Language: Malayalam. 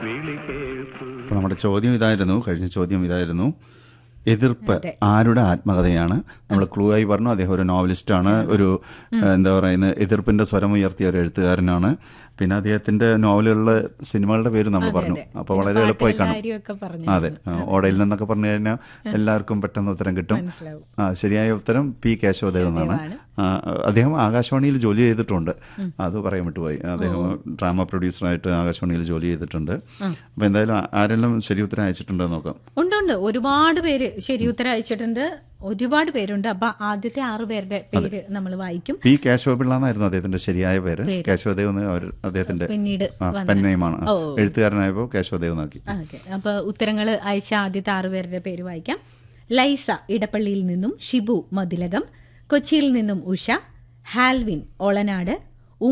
വിളി കേൾക്കൂ അപ്പോൾ നമ്മുടെ ചോദ്യം ഇതായിരുന്നു കഴിഞ്ഞ ചോദ്യം ഇതായിരുന്നു എതിർപ്പ് ആരുടെ ആത്മകഥയാണ് നമ്മൾ ക്ലൂ ആയി പറഞ്ഞു അദ്ദേഹം ഒരു നോവലിസ്റ്റാണ് ഒരു എന്താ പറയുന്നത് എതിർപ്പിന്റെ സ്വരം ഉയർത്തിയ ഒരു എഴുത്തുകാരനാണ് പിന്നെ അദ്ദേഹത്തിന്റെ നോവലുകളിലെ സിനിമകളുടെ പേര് നമ്മൾ പറഞ്ഞു അപ്പോൾ വളരെ എളുപ്പമായി കാണും കാര്യമൊക്കെ പറഞ്ഞു അതെ ആ, ഓടയിൽ നിന്നൊക്കെ പറഞ്ഞു കഴിഞ്ഞാൽ എല്ലാവർക്കും പെട്ടെന്ന് ഉത്തരം കിട്ടും മനസ്സിലാവും. ആ ശരിയായ ഉത്തരം പി കേശവദേവ് എന്നാണ് ആ, അദ്ദേഹം ആകാശവാണിയിൽ ജോലി ചെയ്തിട്ടുണ്ട് അത് പറയാൻ വിട്ടുപോയി അദ്ദേഹം ഡ്രാമ പ്രൊഡ്യൂസറായിട്ട് ആകാശവാണിയിൽ ജോലി ചെയ്തിട്ടുണ്ട് അപ്പൊ എന്തായാലും ആ- ആരെല്ലാം ശരി ഉത്തരം അയച്ചിട്ടുണ്ടോ എന്ന് നോക്കാം ഉണ്ട് ഉണ്ട് ഒരുപാട് പേര് ശരി ഉത്തരം അയച്ചിട്ടുണ്ട് ഒരുപാട് പേരുണ്ട് അപ്പൊ ആദ്യത്തെ ആറു പേരുടെ പേര് നമ്മൾ വായിക്കും പി കേശവപിള്ള എന്നായിരുന്നു അദ്ദേഹത്തിന്റെ ശരിയായ പേര് കേശവദേവ് എന്ന് അവർ അദ്ദേഹത്തിന്റെ പിന്നീട് പെന്നയുമാണ് ഓ. എഴുത്തുകാരനായപ്പോൾ കേശവദേവ് എന്നാക്കി ഓക്കെ അപ്പൊ ഉത്തരങ്ങൾ അയച്ച ആദ്യത്തെ ആറു പേരുടെ പേര് വായിക്കാം ലൈസ ഇടപ്പള്ളിയിൽ നിന്നും ഷിബു മതിലകം കൊച്ചിയിൽ നിന്നും ഉഷ ഹാൽവിൻ ഒളനാട്